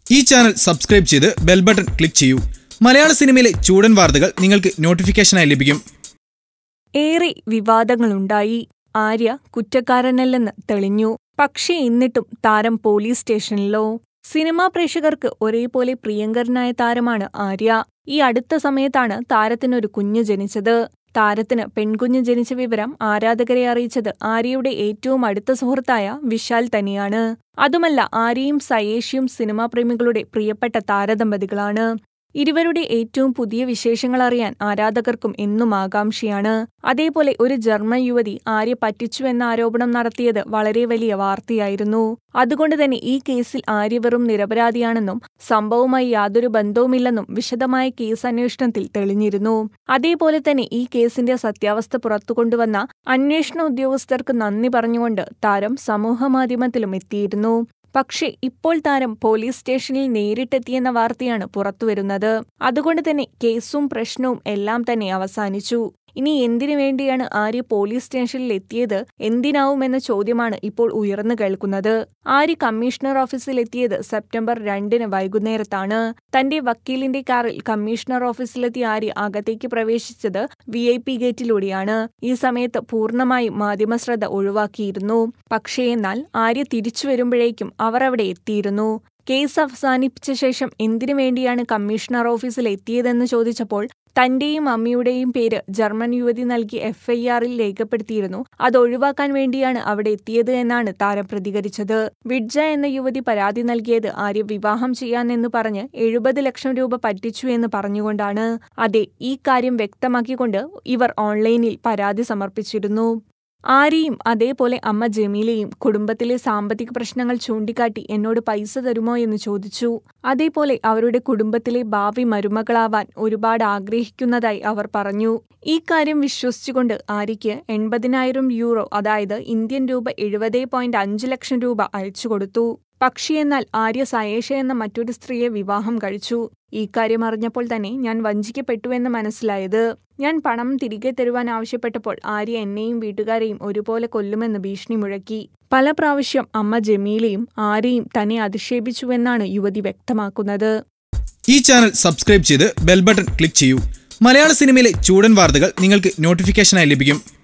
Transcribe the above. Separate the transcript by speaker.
Speaker 1: ഈ channel subscribe ചെയ്ത് bell button click ചെയ്യൂ മലയാള സിനിമയിലെ ചൂടൻ വാർത്തകൾ നിങ്ങൾക്ക് നോട്ടിഫിക്കേഷനായി ലഭിക്കും
Speaker 2: ഏറെ വിവാദങ്ങളുണ്ടായി ആര്യ കുറ്റക്കാരനല്ലെന്ന് തെളിഞ്ഞു പക്ഷേ എന്നിട്ടും താരം പോലീസ് സ്റ്റേഷനിലോ സിനിമാ പ്രേക്ഷകർക്ക് ഒരേപോലെ പ്രിയങ്കരനായ താരമാണ് ആര്യ ഈ അടുത്ത സമയത്താണ് താരത്തിനൊരു കുഞ്ഞ് ജനിച്ചത് താരത്തിന് പെൺകുഞ്ഞ് ജനിച്ച വിവരം ആരാധകരെ അറിയിച്ചത് ആര്യയുടെ ഏറ്റവും അടുത്ത സുഹൃത്തായ വിശാൽ തന്നെയാണ് അതുമല്ല ആര്യയും സയേഷിയും സിനിമാ പ്രേമികളുടെ പ്രിയപ്പെട്ട താരദമ്പതികളാണ് ഇരുവരുടെ ഏറ്റവും പുതിയ വിശേഷങ്ങൾ അറിയാൻ ആരാധകർക്കും എന്നും ആകാംക്ഷയാണ് അതേപോലെ ഒരു ജർമ്മൻ യുവതി ആര്യ പറ്റിച്ചു എന്ന ആരോപണം നടത്തിയത് വളരെ വലിയ വാർത്തയായിരുന്നു അതുകൊണ്ട് തന്നെ ഈ കേസിൽ ആര്യ വെറും നിരപരാധിയാണെന്നും സംഭവവുമായി യാതൊരു ബന്ധവുമില്ലെന്നും വിശദമായ കേസ് അന്വേഷണത്തിൽ തെളിഞ്ഞിരുന്നു അതേപോലെ തന്നെ ഈ കേസിന്റെ സത്യാവസ്ഥ പുറത്തുകൊണ്ടുവന്ന അന്വേഷണ ഉദ്യോഗസ്ഥർക്ക് നന്ദി പറഞ്ഞുകൊണ്ട് താരം സമൂഹമാധ്യമത്തിലും എത്തിയിരുന്നു പക്ഷേ ഇപ്പോൾ താരം പോലീസ് സ്റ്റേഷനിൽ നേരിട്ടെത്തിയെന്ന വാർത്തയാണ് പുറത്തുവരുന്നത് അതുകൊണ്ട് തന്നെ കേസും പ്രശ്നവും എല്ലാം തന്നെ അവസാനിച്ചു ഇനി എന്തിനു വേണ്ടിയാണ് ആര്യ പോലീസ് സ്റ്റേഷനിൽ എത്തിയത് എന്തിനാവുമെന്ന ചോദ്യമാണ് ഇപ്പോൾ ഉയർന്നു കേൾക്കുന്നത് ആര്യ കമ്മീഷണർ ഓഫീസിൽ എത്തിയത് സെപ്റ്റംബർ രണ്ടിന് വൈകുന്നേരത്താണ് തന്റെ വക്കീലിന്റെ കാറിൽ കമ്മീഷണർ ഓഫീസിലെത്തിയ ആര്യ അകത്തേക്ക് പ്രവേശിച്ചത് വി ഐ പി ഗേറ്റിലൂടെയാണ് ഈ സമയത്ത് പൂർണ്ണമായും മാധ്യമശ്രദ്ധ ഒഴിവാക്കിയിരുന്നു പക്ഷേ എന്നാൽ ആര്യ തിരിച്ചു വരുമ്പോഴേക്കും അവർ അവിടെ എത്തിയിരുന്നു കേസ് അവസാനിപ്പിച്ച ശേഷം എന്തിനു വേണ്ടിയാണ് കമ്മീഷണർ ഓഫീസിൽ എത്തിയതെന്ന് ചോദിച്ചപ്പോൾ തന്റെയും അമ്മയുടെയും പേര് ജർമ്മൻ യുവതി നൽകിയ എഫ്ഐആറിൽ രേഖപ്പെടുത്തിയിരുന്നു അത് ഒഴിവാക്കാൻ വേണ്ടിയാണ് അവിടെ എത്തിയത് എന്നാണ് താരം പ്രതികരിച്ചത് വിഡ്ജ എന്ന യുവതി പരാതി നൽകിയത് ആര്യ വിവാഹം ചെയ്യാനെന്ന് പറഞ്ഞ് എഴുപത് ലക്ഷം രൂപ പറ്റിച്ചു എന്ന് പറഞ്ഞുകൊണ്ടാണ് അതെ ഈ കാര്യം വ്യക്തമാക്കിക്കൊണ്ട് ഇവർ ഓൺലൈനിൽ പരാതി സമർപ്പിച്ചിരുന്നു ആര്യയും അതേപോലെ അമ്മ ജമീലയും കുടുംബത്തിലെ സാമ്പത്തിക പ്രശ്നങ്ങൾ ചൂണ്ടിക്കാട്ടി എന്നോട് പൈസ തരുമോ എന്ന് ചോദിച്ചു അതേപോലെ അവരുടെ കുടുംബത്തിലെ ഭാവി മരുമകളാവാൻ ഒരുപാട് ആഗ്രഹിക്കുന്നതായി അവർ പറഞ്ഞു ഈ കാര്യം വിശ്വസിച്ചുകൊണ്ട് ആര്യയ്ക്ക് എൺപതിനായിരം യൂറോ അതായത് ഇന്ത്യൻ രൂപ എഴുപത് പോയിന്റ് അഞ്ച് ലക്ഷം രൂപ അയച്ചുകൊടുത്തു പക്ഷേ എന്നാൽ ആര്യ സയേഷ എന്ന മറ്റൊരു സ്ത്രീയെ വിവാഹം കഴിച്ചു ഈ കാര്യം അറിഞ്ഞപ്പോൾ തന്നെ ഞാൻ വഞ്ചിക്കപ്പെട്ടുവെന്ന് മനസ്സിലായത് ഞാൻ പണം തിരികെ തരുവാൻ ആവശ്യപ്പെട്ടപ്പോൾ ആര്യ എന്നെയും വീട്ടുകാരെയും ഒരുപോലെ കൊല്ലുമെന്ന് ഭീഷണി മുഴക്കി പല പ്രാവശ്യം അമ്മ ജമീലയും ആര്യയും തന്നെ അധിക്ഷേപിച്ചുവെന്നാണ് യുവതി വ്യക്തമാക്കുന്നത്
Speaker 1: ഈ ചാനൽ സബ്സ്ക്രൈബ് ചെയ്ത് ബെൽ ബട്ടൺ ക്ലിക്ക് ചെയ്യൂ മലയാള സിനിമയിലെ ചൂടൻ വാർത്തകൾ നിങ്ങൾക്ക് നോട്ടിഫിക്കേഷനായി ലഭിക്കും